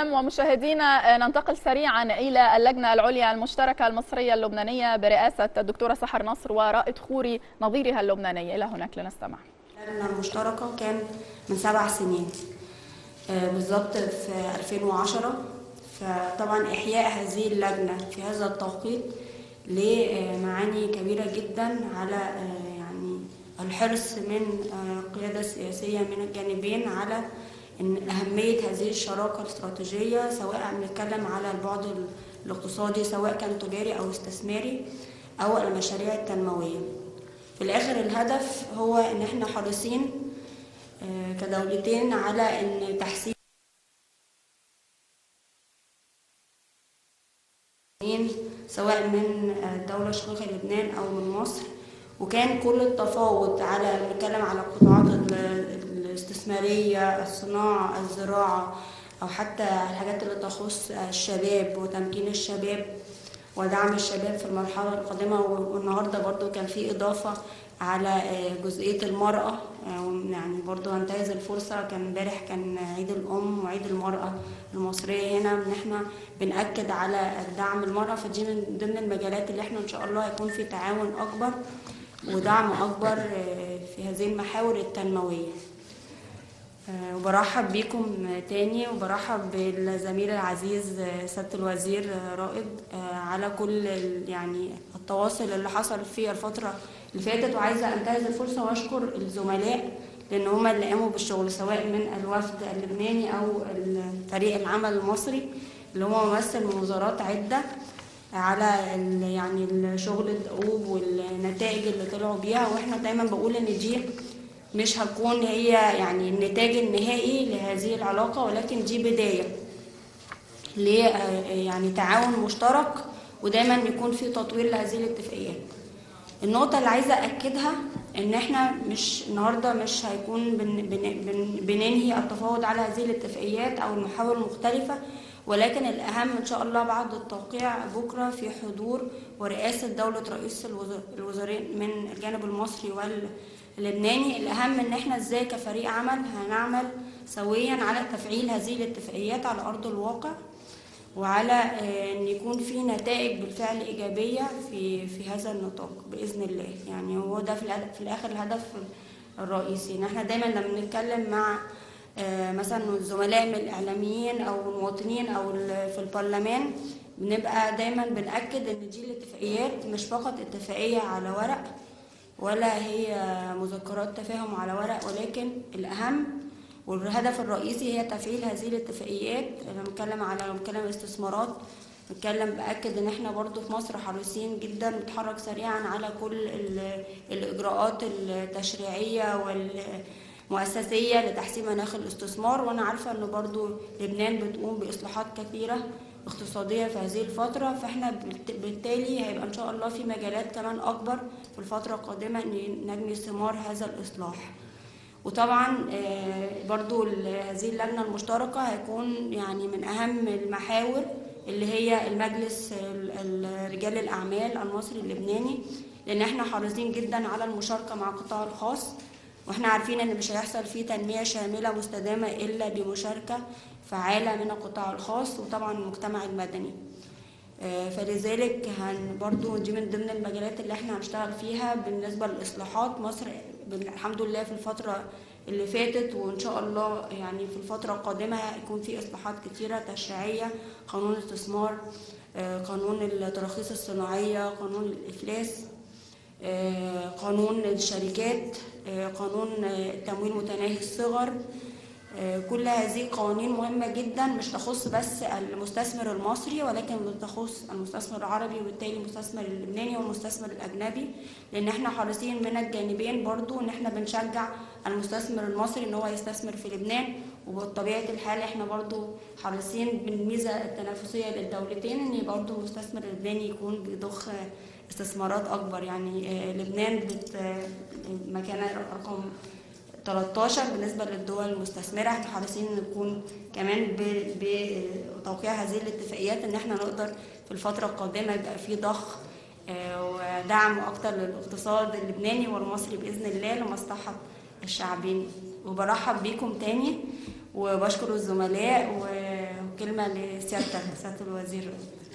ومشاهدينا ننتقل سريعا الى اللجنه العليا المشتركه المصريه اللبنانيه برئاسه الدكتوره سحر نصر ورائد خوري نظيرها اللبناني الى هناك لنستمع. اللجنه المشتركه كان من سبع سنين بالضبط في 2010 فطبعا احياء هذه اللجنه في هذا التوقيت لمعاني كبيره جدا على يعني الحرص من القياده السياسيه من الجانبين على ان اهميه هذه الشراكه الاستراتيجيه سواء بنتكلم على البعد الاقتصادي سواء كان تجاري او استثماري او المشاريع التنمويه في الاخر الهدف هو ان احنا حريصين كدولتين على ان تحسين سواء من الدولة الشقيقة لبنان أو من مصر وكان كل التفاوض على بنتكلم على القطاعات الاستثمارية الصناعة الزراعة أو حتى الحاجات اللي تخص الشباب وتمكين الشباب ودعم الشباب في المرحلة القادمة والنهاردة برضو كان في إضافة على جزئية المرأة يعني برضو هنتهز الفرصة كان امبارح كان عيد الأم وعيد المرأة المصرية هنا إن احنا بنأكد على دعم المرأة فدي من ضمن المجالات اللي احنا إن شاء الله هيكون في تعاون أكبر ودعم أكبر في هذه المحاور التنموية وبرحب بيكم تاني وبرحب بالزميل العزيز سيادة الوزير رائد على كل يعني التواصل اللي حصل في الفترة اللي فاتت وعايزة انتهز الفرصة واشكر الزملاء لان هم اللي قاموا بالشغل سواء من الوفد اللبناني او فريق العمل المصري اللي هو ممثل من وزارات عدة على يعني الشغل الدؤوب والنتائج اللي طلعوا بيها واحنا دايما بقول ان دي مش هتكون هي يعني النتاج النهائي لهذه العلاقة ولكن دي بداية ل يعني تعاون مشترك ودايما يكون في تطوير لهذه الاتفاقيات النقطة اللي عايزة أكدها إن إحنا مش النهاردة مش هيكون بن بن بن بننهي التفاوض على هذه الاتفاقيات أو المحاور المختلفة ولكن الأهم إن شاء الله بعد التوقيع بكرة في حضور ورئاسة دولة رئيس الوزراء من الجانب المصري واللبناني الأهم إن إحنا إزاي كفريق عمل هنعمل سويا على تفعيل هذه الاتفاقيات على أرض الواقع وعلى ان يكون في نتائج بالفعل ايجابيه في في هذا النطاق باذن الله يعني هو ده في, في الاخر الهدف الرئيسي ان احنا دايما لما بنتكلم مع مثلا الزملاء من الاعلاميين او المواطنين او في البرلمان بنبقى دايما بناكد ان دي الاتفاقيات مش فقط اتفاقيه على ورق ولا هي مذكرات تفاهم على ورق ولكن الاهم والهدف الرئيسي هي تفعيل هذه الاتفاقيات لما بنتكلم على لما بنتكلم استثمارات بنتكلم باكد ان احنا برضو في مصر حريصين جدا نتحرك سريعا على كل الاجراءات التشريعيه والمؤسسيه لتحسين مناخ الاستثمار وانا عارفه ان برضو لبنان بتقوم باصلاحات كثيره اقتصاديه في هذه الفتره فاحنا بالتالي هيبقى ان شاء الله في مجالات كمان اكبر في الفتره القادمه ان نجني ثمار هذا الاصلاح وطبعا برضو هذه اللجنة المشتركة هيكون يعني من أهم المحاور اللي هي المجلس رجال الأعمال المصري اللبناني لأن احنا حريصين جدا على المشاركة مع القطاع الخاص واحنا عارفين ان مش هيحصل فيه تنمية شاملة مستدامة إلا بمشاركة فعالة من القطاع الخاص وطبعا المجتمع المدني فلذلك هن برضو دي من ضمن المجالات اللي احنا هنشتغل فيها بالنسبة للإصلاحات مصر الحمد لله في الفترة اللي فاتت وإن شاء الله يعني في الفترة القادمة هيكون في إصلاحات كتيرة تشريعية قانون الاستثمار قانون التراخيص الصناعية قانون الإفلاس قانون الشركات قانون التمويل متناهي الصغر كل هذه قوانين مهمة جدا مش تخص بس المستثمر المصري ولكن تخص المستثمر العربي وبالتالي المستثمر اللبناني والمستثمر الأجنبي لأن احنا حريصين من الجانبين برضو ان احنا بنشجع المستثمر المصري ان هو يستثمر في لبنان وبطبيعة الحال احنا برضو حريصين بالميزة التنافسية للدولتين ان برضو المستثمر اللبناني يكون بيضخ استثمارات أكبر يعني لبنان بت مكانة رقم 13 بالنسبة للدول المستثمرة احنا حريصين نكون كمان بتوقيع هذه الاتفاقيات ان احنا نقدر في الفترة القادمة يبقى في ضخ ودعم اكتر للاقتصاد اللبناني والمصري باذن الله لمصلحة الشعبين وبرحب بيكم تاني وبشكر الزملاء كلمة لسيادتك سيادة الوزير